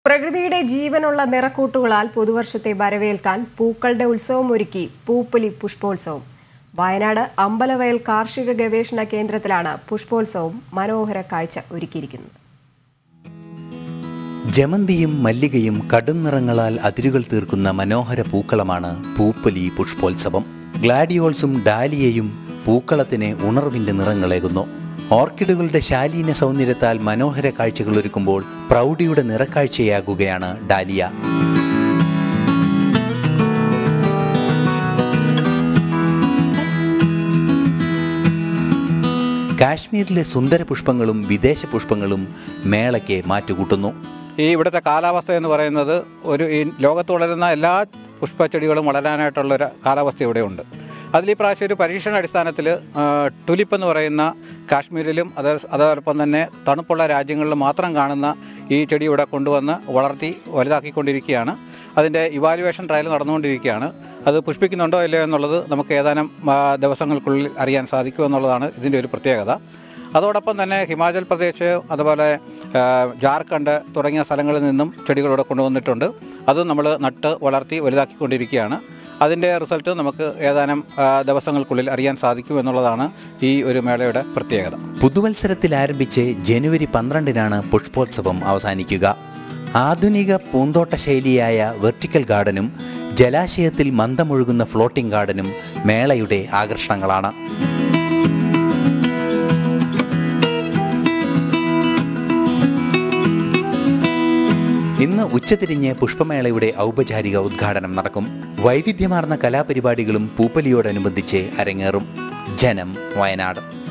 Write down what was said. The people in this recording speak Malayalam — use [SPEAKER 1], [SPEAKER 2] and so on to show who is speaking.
[SPEAKER 1] പ്രകൃതിയുടെ ജീവനുള്ള നിറക്കൂട്ടുകളാൽ പുതുവർഷത്തെ വരവേൽക്കാൻ പൂക്കളുടെ ഉത്സവം ഒരുക്കി പൂപ്പൊലി പുഷ്പോത്സവം വയനാട് അമ്പലവയൽ കാർഷിക ഗവേഷണ കേന്ദ്രത്തിലാണ് പുഷ്പോത്സവം മനോഹര കാഴ്ച ഒരുക്കിയിരിക്കുന്നത്
[SPEAKER 2] ജമന്തിയും മല്ലികയും കടും നിറങ്ങളാൽ അതിരുകൾ തീർക്കുന്ന മനോഹര പൂക്കളമാണ് പൂപ്പൊലി പുഷ്പോത്സവം ഗ്ലാഡിയോൾസും ഡാലിയയും പൂക്കളത്തിന് ഉണർവിന്റെ നിറങ്ങളേകുന്നു ഓർക്കിഡുകളുടെ ശാലീന സൗന്ദര്യത്താൽ മനോഹര കാഴ്ചകൾ ഒരുക്കുമ്പോൾ പ്രൗഢിയുടെ നിറക്കാഴ്ചയാകുകയാണ് ഡാലിയ കാശ്മീരിലെ സുന്ദര പുഷ്പങ്ങളും വിദേശ പുഷ്പങ്ങളും മേളയ്ക്ക് മാറ്റുകൂട്ടുന്നു
[SPEAKER 3] ഈ ഇവിടുത്തെ കാലാവസ്ഥ എന്ന് പറയുന്നത് ഒരു ഈ ലോകത്ത് വളരുന്ന എല്ലാ പുഷ്പച്ചെടികളും വളരാനായിട്ടുള്ള ഒരു കാലാവസ്ഥ ഇവിടെയുണ്ട് അതിൽ ഈ പ്രാവശ്യം ഒരു പരീക്ഷണ അടിസ്ഥാനത്തിൽ ടുലിപ്പ് എന്ന് പറയുന്ന കാശ്മീരിലും അത് അതോടൊപ്പം തന്നെ തണുപ്പുള്ള രാജ്യങ്ങളിൽ മാത്രം കാണുന്ന ഈ ചെടി ഇവിടെ കൊണ്ടുവന്ന് വളർത്തി വലുതാക്കിക്കൊണ്ടിരിക്കുകയാണ് അതിൻ്റെ ഇവാലുവേഷൻ ട്രയൽ നടന്നുകൊണ്ടിരിക്കുകയാണ് അത് പുഷ്പിക്കുന്നുണ്ടോ ഇല്ലയോ എന്നുള്ളത് നമുക്ക് ഏതാനും ആ, ദിവസങ്ങൾക്കുള്ളിൽ അറിയാൻ സാധിക്കുമെന്നുള്ളതാണ് ഇതിൻ്റെ ഒരു പ്രത്യേകത അതോടൊപ്പം തന്നെ ഹിമാചൽ പ്രദേശ് അതുപോലെ ആ, ജാർഖണ്ഡ് തുടങ്ങിയ സ്ഥലങ്ങളിൽ നിന്നും ചെടികൾ ഇവിടെ കൊണ്ടുവന്നിട്ടുണ്ട് അത് നമ്മൾ നട്ട് വളർത്തി വലുതാക്കിക്കൊണ്ടിരിക്കുകയാണ് അതിൻ്റെ റിസൾട്ട് നമുക്ക് ഏതാനും ആ, ദിവസങ്ങൾക്കുള്ളിൽ അറിയാൻ സാധിക്കും എന്നുള്ളതാണ് ഈ ഒരു മേളയുടെ പ്രത്യേകത
[SPEAKER 2] പുതുവത്സരത്തിൽ ആരംഭിച്ച് ജനുവരി പന്ത്രണ്ടിനാണ് പുഷ്പോത്സവം അവസാനിക്കുക ആധുനിക പൂന്തോട്ട ശൈലിയായ വെർട്ടിക്കൽ ഗാർഡനും ജലാശയത്തിൽ മന്ദമൊഴുകുന്ന ഫ്ലോട്ടിംഗ് ഗാർഡനും മേളയുടെ ആകർഷണങ്ങളാണ് ഇന്ന് ഉച്ചതിരിഞ്ഞ് പുഷ്പമേളയുടെ ഔപചാരിക ഉദ്ഘാടനം നടക്കും വൈവിധ്യമാർന്ന കലാപരിപാടികളും പൂപ്പലിയോടനുബന്ധിച്ച് അരങ്ങേറും ജനം വയനാട്